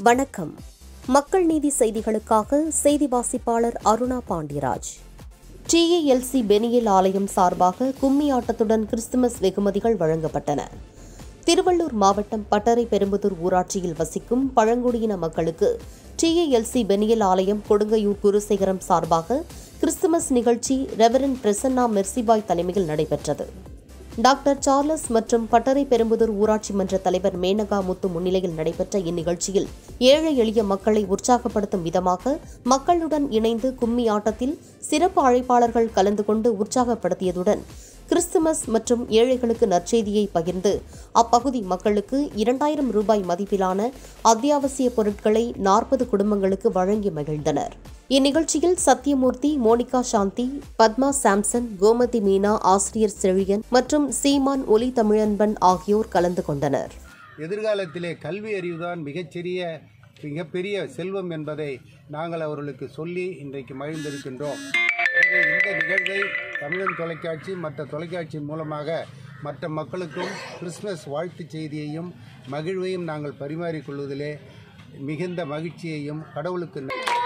வணக்கம் மக்கள் நீதி செய்திகளுக்காக செய்தி வாசிப்பாளர் அருணா பாண்டியராஜ் டிஏஎல்சி பெனியல் ஆலயம் சார்பாக கும்மி ஆட்டத்துடன் கிறிஸ்துமஸ் வெகுமதிகள் வழங்கப்பட்டன திருவள்ளூர் மாவட்டம் பட்டறை பெரும்புதூர் ஊராட்சியில் வசிக்கும் பழங்குடியின மக்களுக்கு டிஏஎல்சி பெனியல் ஆலயம் கொடுங்கையூர் குருசேகரம் சார்பாக கிறிஸ்துமஸ் நிகழ்ச்சி ரெவரன் பிரசன்னா மெர்சிபாய் தலைமையில் நடைபெற்றது டாக்டர் சார்லஸ் மற்றும் பட்டறை பெரும்புதூர் ஊராட்சி மன்ற தலைவர் மேனகா முத்து முன்னிலையில் நடைபெற்ற இந்நிகழ்ச்சியில் ஏழை எளிய மக்களை உற்சாகப்படுத்தும் விதமாக மக்களுடன் இணைந்து கும்மி ஆட்டத்தில் சிறப்பு அழைப்பாளர்கள் கலந்து கொண்டு உற்சாகப்படுத்தியதுடன் கிறிஸ்துமஸ் மற்றும் ஏழைகளுக்கு நற்செய்தியை பகிர்ந்து அப்பகுதி மக்களுக்கு இரண்டாயிரம் ரூபாய் மதிப்பிலான அத்தியாவசிய பொருட்களை நாற்பது குடும்பங்களுக்கு வழங்கி மகிழ்ந்தனர் இந்நிகழ்ச்சியில் சத்யமூர்த்தி மோனிகா சாந்தி பத்மா சாம்சன் கோமதி மீனா ஆசிரியர் செழியன் மற்றும் சீமான் ஒலி தமிழன்பன் ஆகியோர் கலந்து கொண்டனர் எதிர்காலத்திலே கல்வி அறிவுதான் மிகச்சிறிய மிகப்பெரிய செல்வம் என்பதை நாங்கள் அவர்களுக்கு சொல்லி இன்றைக்கு மகிழ்ந்திருக்கின்றோம் எனவே இந்த நிகழ்வை தமிழன் தொலைக்காட்சி மற்ற தொலைக்காட்சி மூலமாக மற்ற மக்களுக்கும் கிறிஸ்துமஸ் வாழ்த்துச் செய்தியையும் மகிழ்வையும் நாங்கள் பரிமாறிக்கொள்வதிலே மிகுந்த மகிழ்ச்சியையும் கடவுளுக்கு நன்றி